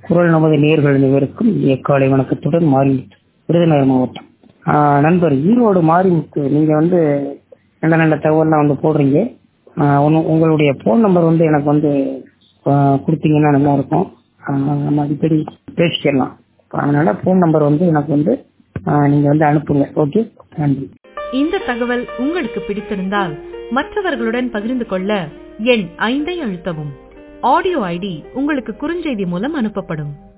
குரல் நமது நேர்கள் அனைவருக்கும் எக்காலை வணக்கத்துடன் மாரிமுத்து விருதுநகர் மாவட்டம் ஆஹ் நண்பர் ஈரோடு மாரிமுத்து நீங்க வந்து நல்ல நல்ல தகவல்லாம் வந்து போடுறீங்க ஆஹ் உங்க- உங்களுடைய ஃபோன் நம்பர் வந்து எனக்கு வந்து ஆஹ் கொடுத்தீங்கன்னா நல்லா இருக்கும் ஆஹ் நம்ம அடிக்கடி பேசிக்கலாம் அதனால ஃபோன் நம்பர் வந்து எனக்கு வந்து ஆஹ் நீங்க வந்து அனுப்புங்க ஓகே நன்றி இந்த தகவல் உங்களுக்கு பிடித்திருந்தால் மற்றவர்களுடன் பகிர்ந்து கொள்ள எண் ஐந்தை அழுத்தவும் ஆடியோ ஐடி உங்களுக்கு குறுஞ்செய்தி மூலம் அனுப்பப்படும்